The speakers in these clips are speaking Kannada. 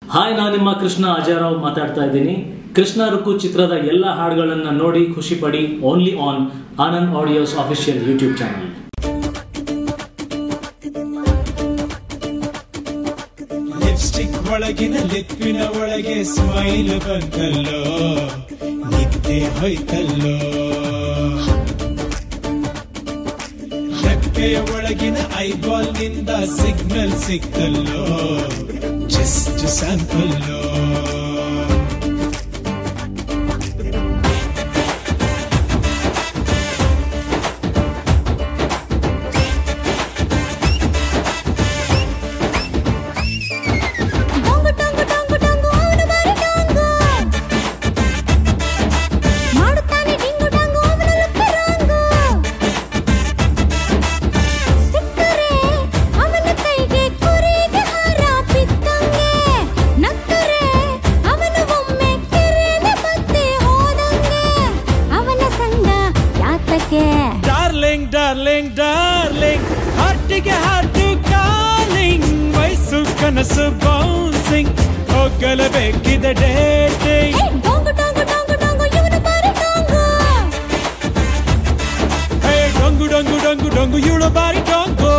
ಹಾಯ್ ನಾನು ನಿಮ್ಮ ಕೃಷ್ಣ ಅಜಯರಾವ್ ಮಾತಾಡ್ತಾ ಇದ್ದೀನಿ ಕೃಷ್ಣ ರುಕು ಚಿತ್ರದ ಎಲ್ಲ ಹಾಡುಗಳನ್ನ ನೋಡಿ ಖುಷಿ ಪಡಿ only on Anand audios official YouTube channel lipstick ಒಳಗಿನ ಲಿಪ್ಪಿನ ಒಳಗೆ ಸ್ಮೈಲ್ ಬಂತಲ್ಲೋ ನಿದ್ದೆ ಹೋಯ್ತಲ್ಲೋ ರೆಪ್ಪೆಯ ಒಳಗಿನ ಐಬಾಲ್ ನಿಂದ ಸಿಗ್ನಲ್ ಸಿಕ್ತಲ್ಲೋ ಜಸ್ಟ್ ಸ್ಯಾಂಪಲ್ಲೋ ಡೊಂಗು ಡೊಂಗು ಡೊಂಗು ಡೊಂಗು ಅವನು ಬಾರಿ ಡೊಂಗು ಮಾಡುತ್ತಾನೆ ಡಿಂಗು ಡೊಂಗು ಅವನು ಲುಪ್ಪರಾಂಗು ಸಿಕ್ಕರೆ ಅವನ ಕೈಗೆ ಕುರಿಗೆ ಹಾರ ಬಿದ್ದಂಗೆ ನಕ್ಕರೆ ಅವನು ಒಮ್ಮೆ ಕೆರೆಗೆ ಬತ್ತಿ ಹೋದಂಗೆ ಅವನ ಸಂಗ ಯಾತಕ್ಕೆ ಡಾರ್ಲಿಂಗ್ ಡಾರ್ಲಿಂಗ್ ಡಾರ್ಲಿಂಗ್ ಹಾರ್ಟಿಗೆ ಹಾರ್ಟು ಕಾಲಿಂಗ್ ವಯಸ್ಸು ಕನಸು ಬೌನ್ಸಿಂಗ್ ಹೋಗಲೇಬೇಕಿದೆ ಡೇಟಿಂಗ್ ಏ ಡೊಂಗು ಡೊಂಗು ಡೊಂಗು ಡೊಂಗು ಇವನು ಬಾರಿ ಡೊಂಗು ಹೇ ಡೊಂಗು ಡೊಂಗು ಡೊಂಗು ಡೊಂಗು ಇವಳು ಬಾರಿ ಡೊಂಗು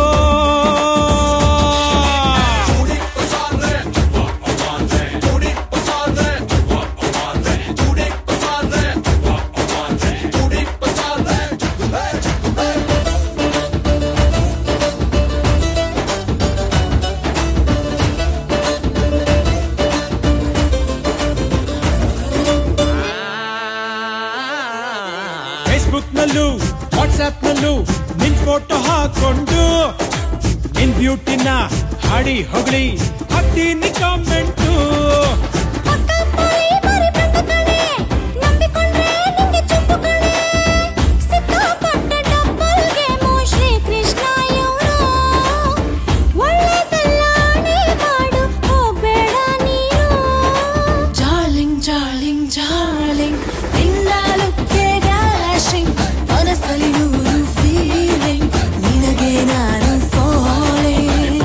ಫೇಸ್ಬುಕ್ ನಲ್ಲೂ ವಾಟ್ಸ್ಆಪ್ ನಲ್ಲೂ ನಿನ್ ಫೋಟೋ ಹಾಕೊಂಡು ನಿನ್ ಬ್ಯೂಟಿನ ಹಾಡಿ ಹೊಗಳಿ ಹಾಕ್ತೀನಿ ಕಾಮೆಂಟು ಪಕ್ಕ ಪೋಯಿ ಬಾರಿ ಬಂದ ಕಣೆ ನಂಬಿಕೊಂಡ್ರೆ ನಿಂಗೆ ಚುಪ್ಪು ಕಣೆ ಸಿಕ್ಕಾಪಟ್ಟೆ ಡಬ್ಬಲ್ ಗೇಮು ಶ್ರೀ ಕೃಷ್ಣ ಇವ್ರು ಒಳ್ಳೆದಲ್ಲ ಆಣೆ ಮಾಡು ಹೋಗ್ಬೇಡ ನೀನು ಜಾರ್ಲಿಂಗ್ ಜಾರ್ಲಿಂಗ್ ಜಾರ್ಲಿಂಗ್ ನಿನ್ನಾಲುಕ್ಕೆ ಡ್ಯಾಶಿಂಗ್ ಮನಸ್ಸಲ್ಲಿ ನೂರು ಫೀಲಿಂಗ್ ನಿನಗೆ ನಾನು ಫಾಲಿಂಗ್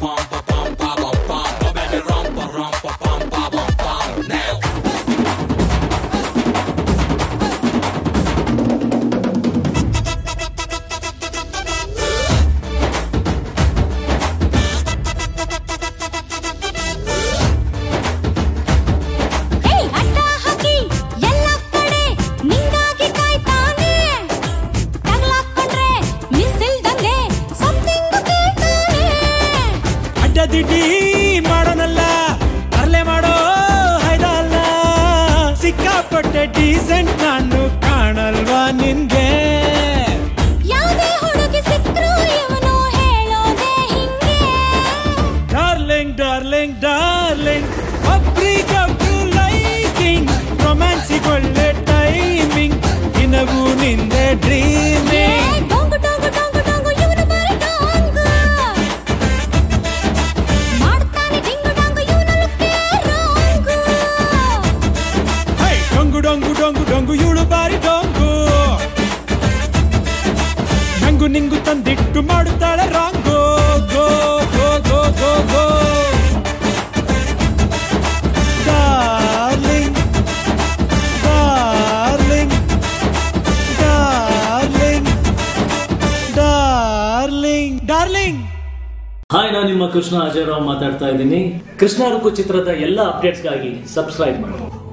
ಏಯ್ ಅಡ್ಡ ಹಾಕಿ ಎಲ್ಲ ಕಡೆ ನಿಂಗಾಗಿ ಕಾಯ್ತಾನೆ ತಗ್ಲಾಕೊಂಡ್ರೆ ಮಿಸ್ ಇಲ್ದಂಗೆ ಸಮಥಿಂಗ್ ಕೇಳ್ತಾನೆ ಅಡ್ಡದಿಡ್ಡಿ ಮಾಡೋನಲ್ಲ ಅರ್ಲೆ ಮಾಡೋ ಹೈದಲ್ಲ ಸಿಕ್ಕಾಪಟ್ಟೆ ಡೀಸೆಂಟ್ ನಾನು ಕಾಣಲ್ವಾ ನಿನ್ಗೆ ಯಾವುದೇ ಹುಡುಗಿ ಸಿಕ್ರು ಇವನು ಹೇಳೋದೇ ಹಿಂಗೆ ಡಾರ್ಲಿಂಗ್ ಡಾರ್ಲಿಂಗ್ ಡಾರ್ಲಿಂಗ್ ಒಬ್ರಿಗೊಬ್ರು ಲೈಕಿಂಗ್ ರೊಮ್ಯಾನ್ಸಿಗೆ ಒಳ್ಳೆ ಟೈಮಿಂಗ್ ದಿನವೂ ನಿಂದೆ ಏ ಡ್ರೀಮಿಂಗ್ ಡೊಂಗು ಡೊಂಗು ಡೊಂಗು ಡೊಂಗು ಇವನು ಬಾರಿ ಡೊಂಗು ಮಾಡ್ತಾನೆ ಡಿಂಗು ಡೊಂಗು ಇವನು ಲುಕ್ಕೆ ರಾಂಗು ಹೈ ಡೊಂಗು ಡೊಂಗು ಡೊಂಗು ಡೊಂಗು ಇವಳು ಬಾರಿ ಡೊಂಗು ನಂಗು ನಿಂಗು ತಂದಿಟ್ಟು ಮಾಡುತ್ತಾಳೆ ರಾಂಗೋ go go go go go darling darling darling darling darling hi ನಾನು ನಿಮ್ಮ ಕೃಷ್ಣ ಅಜಯರಾವ್ ಮಾತಾಡ್ತಾ ಇದ್ದೀನಿ ಕೃಷ್ಣ ರುಕು ಚಿತ್ರದ ಎಲ್ಲ ಅಪ್ಡೇಟ್ಸ್ಗಾಗಿ ಸಬ್ಸ್ಕ್ರೈಬ್ ಮಾಡಿ